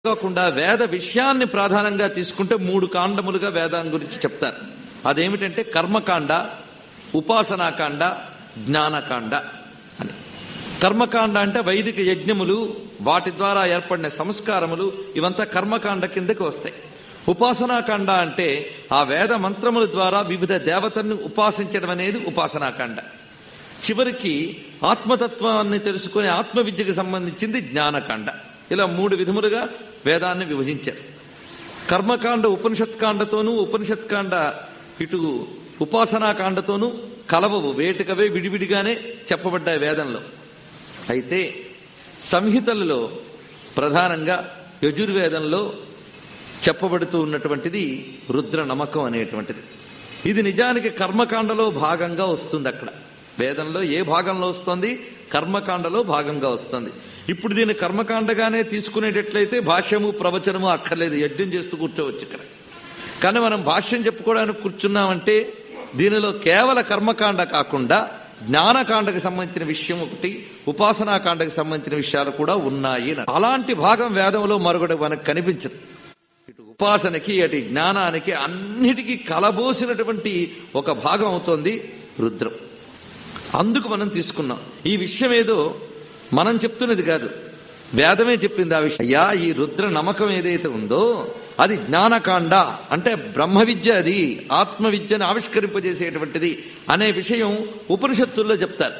కాకుండా వేద విషయాన్ని ప్రధానంగా తీసుకుంటే మూడు కాండములుగా వేదాం గురించి చెప్తారు అదేమిటంటే కర్మకాండ ఉపాసనాకాండ జ్ఞానకాండ అని కర్మకాండ అంటే వైదిక యజ్ఞములు వాటి ద్వారా ఏర్పడిన సంస్కారములు ఇవంతా కర్మకాండ కిందకి వస్తాయి ఉపాసనాకాండ అంటే ఆ వేద మంత్రముల ద్వారా వివిధ దేవతలను ఉపాసించడం అనేది ఉపాసనాకాండ చివరికి ఆత్మతత్వాన్ని తెలుసుకునే ఆత్మ విద్యకు సంబంధించింది జ్ఞానకాండ ఇలా మూడు విధములుగా వేదాన్ని విభజించారు కర్మకాండ ఉపనిషత్కాండతోనూ ఉపనిషత్కాండ ఇటు ఉపాసనాకాండతోనూ కలవవు వేటికవే విడివిడిగానే చెప్పబడ్డాయి వేదంలో అయితే సంహితలలో ప్రధానంగా యజుర్వేదంలో చెప్పబడుతూ ఉన్నటువంటిది రుద్ర నమ్మకం అనేటువంటిది ఇది నిజానికి కర్మకాండలో భాగంగా వస్తుంది అక్కడ వేదంలో ఏ భాగంలో వస్తుంది కర్మకాండలో భాగంగా వస్తుంది ఇప్పుడు దీన్ని కర్మకాండగానే తీసుకునేటట్లయితే భాష్యము ప్రవచనము అక్కర్లేదు యజ్ఞం చేస్తూ కూర్చోవచ్చు ఇక్కడ కానీ మనం భాష్యం చెప్పుకోవడానికి కూర్చున్నామంటే దీనిలో కేవల కర్మకాండ కాకుండా జ్ఞానకాండకు సంబంధించిన విషయం ఒకటి ఉపాసనాకాండకు సంబంధించిన విషయాలు కూడా ఉన్నాయి అలాంటి భాగం వేదంలో మరొకటి మనకు కనిపించదు ఇటు ఉపాసనకి అటు జ్ఞానానికి అన్నిటికీ కలబోసినటువంటి ఒక భాగం అవుతోంది రుద్రం అందుకు మనం తీసుకున్నాం ఈ విషయం ఏదో మనం చెప్తున్నది కాదు వేదమే చెప్పింది ఆ విషయం అయ్యా ఈ రుద్ర నమ్మకం ఏదైతే ఉందో అది జ్ఞానకాండ అంటే బ్రహ్మ విద్య అది ఆత్మ విద్యను ఆవిష్కరింపజేసేటువంటిది అనే విషయం ఉపనిషత్తుల్లో చెప్తారు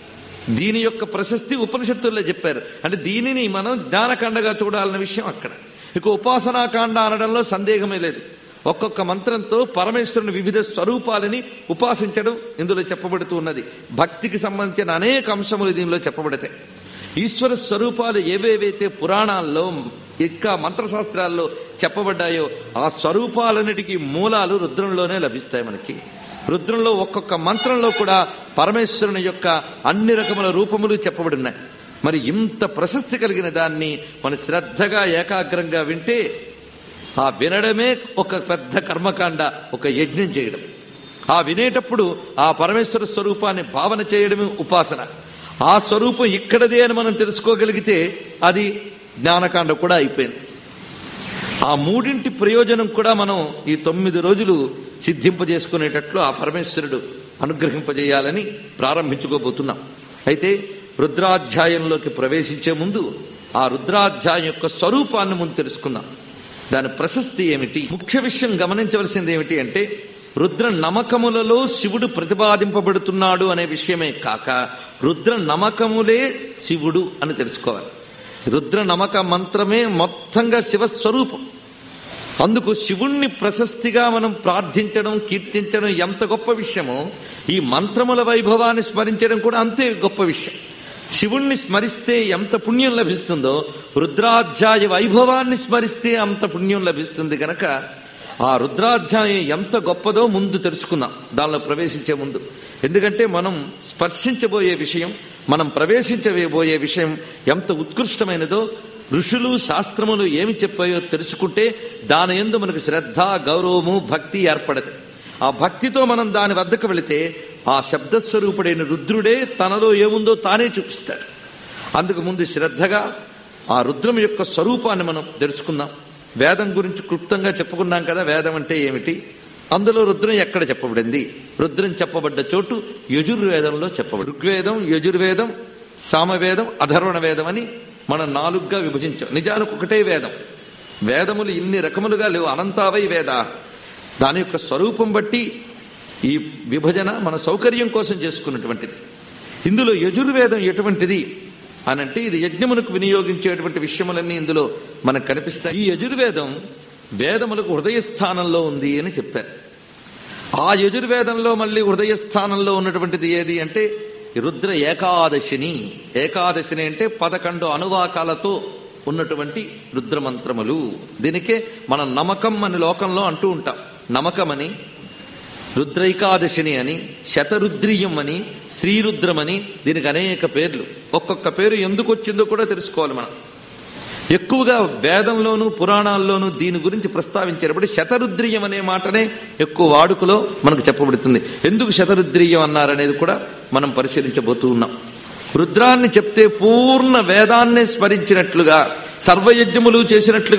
దీని యొక్క ప్రశస్తి ఉపనిషత్తుల్లో చెప్పారు అంటే దీనిని మనం జ్ఞానకాండగా చూడాలన్న విషయం అక్కడ ఇక ఉపాసనాకాండ అనడంలో సందేహమే లేదు ఒక్కొక్క మంత్రంతో పరమేశ్వరుని వివిధ స్వరూపాలని ఉపాసించడం ఇందులో చెప్పబడుతూ ఉన్నది భక్తికి సంబంధించిన అనేక అంశములు దీనిలో చెప్పబడతాయి ఈశ్వర స్వరూపాలు ఏవేవైతే పురాణాల్లో ఇంకా మంత్రశాస్త్రాల్లో చెప్పబడ్డాయో ఆ స్వరూపాలన్నిటికీ మూలాలు రుద్రంలోనే లభిస్తాయి మనకి రుద్రంలో ఒక్కొక్క మంత్రంలో కూడా పరమేశ్వరుని యొక్క అన్ని రకముల రూపములు చెప్పబడినాయి మరి ఇంత ప్రశస్తి కలిగిన దాన్ని మన శ్రద్ధగా ఏకాగ్రంగా వింటే ఆ వినడమే ఒక పెద్ద కర్మకాండ ఒక యజ్ఞం చేయడం ఆ వినేటప్పుడు ఆ పరమేశ్వర స్వరూపాన్ని భావన చేయడమే ఉపాసన ఆ స్వరూపం ఇక్కడదే అని మనం తెలుసుకోగలిగితే అది జ్ఞానకాండ కూడా అయిపోయింది ఆ మూడింటి ప్రయోజనం కూడా మనం ఈ తొమ్మిది రోజులు సిద్ధింపజేసుకునేటట్లు ఆ పరమేశ్వరుడు అనుగ్రహింపజేయాలని ప్రారంభించుకోబోతున్నాం అయితే రుద్రాధ్యాయంలోకి ప్రవేశించే ముందు ఆ రుద్రాధ్యాయం యొక్క స్వరూపాన్ని ముందు తెలుసుకుందాం దాని ప్రశస్తి ఏమిటి ముఖ్య విషయం గమనించవలసింది ఏమిటి అంటే రుద్ర నమకములలో శివుడు ప్రతిపాదింపబడుతున్నాడు అనే విషయమే కాక రుద్ర నమకములే శివుడు అని తెలుసుకోవాలి రుద్ర నమక మంత్రమే మొత్తంగా శివస్వరూపం అందుకు శివుణ్ణి ప్రశస్తిగా మనం ప్రార్థించడం కీర్తించడం ఎంత గొప్ప విషయమో ఈ మంత్రముల వైభవాన్ని స్మరించడం కూడా అంతే గొప్ప విషయం శివుణ్ణి స్మరిస్తే ఎంత పుణ్యం లభిస్తుందో రుద్రాధ్యాయ వైభవాన్ని స్మరిస్తే అంత పుణ్యం లభిస్తుంది గనక ఆ రుద్రాధ్యాయం ఎంత గొప్పదో ముందు తెలుసుకుందాం దానిలో ప్రవేశించే ముందు ఎందుకంటే మనం స్పర్శించబోయే విషయం మనం ప్రవేశించబోయే విషయం ఎంత ఉత్కృష్టమైనదో ఋషులు శాస్త్రములు ఏమి చెప్పాయో తెలుసుకుంటే దాని ఎందు మనకు శ్రద్ధ గౌరవము భక్తి ఏర్పడదు ఆ భక్తితో మనం దాని వద్దకు వెళితే ఆ శబ్దస్వరూపుడైన రుద్రుడే తనలో ఏముందో తానే చూపిస్తాడు అందుకు ముందు శ్రద్ధగా ఆ రుద్రం యొక్క స్వరూపాన్ని మనం తెలుసుకుందాం వేదం గురించి క్లుప్తంగా చెప్పుకున్నాం కదా వేదం అంటే ఏమిటి అందులో రుద్రం ఎక్కడ చెప్పబడింది రుద్రం చెప్పబడ్డ చోటు యజుర్వేదంలో చెప్పబడి ఋగ్వేదం యజుర్వేదం సామవేదం అధర్వణ వేదం అని మనం నాలుగుగా విభజించాం నిజానికి ఒకటే వేదం వేదములు ఇన్ని రకములుగా లేవు అనంతావై వేద దాని యొక్క స్వరూపం బట్టి ఈ విభజన మన సౌకర్యం కోసం చేసుకున్నటువంటిది ఇందులో యజుర్వేదం ఎటువంటిది అనంటే ఇది యజ్ఞమునకు వినియోగించేటువంటి విషయములన్నీ ఇందులో మనకు కనిపిస్తాయి ఈ యజుర్వేదం వేదములకు హృదయ స్థానంలో ఉంది అని చెప్పారు ఆ యజుర్వేదంలో మళ్ళీ హృదయ స్థానంలో ఉన్నటువంటిది ఏది అంటే రుద్ర ఏకాదశిని ఏకాదశిని అంటే పదకొండు అనువాకాలతో ఉన్నటువంటి రుద్రమంత్రములు దీనికే మనం నమకం అని లోకంలో అంటూ ఉంటాం నమకమని రుద్రైకాదశిని అని శతరుద్రియం అని శ్రీరుద్రమని దీనికి అనేక పేర్లు ఒక్కొక్క పేరు ఎందుకు వచ్చిందో కూడా తెలుసుకోవాలి మనం ఎక్కువగా వేదంలోను పురాణాల్లోనూ దీని గురించి ప్రస్తావించేటప్పుడు శతరుద్రియం అనే మాటనే ఎక్కువ వాడుకలో మనకు చెప్పబడుతుంది ఎందుకు శతరుద్రియం అన్నారనేది కూడా మనం పరిశీలించబోతూ ఉన్నాం రుద్రాన్ని చెప్తే పూర్ణ వేదాన్నే స్మరించినట్లుగా సర్వయజ్ఞములు చేసినట్లుగా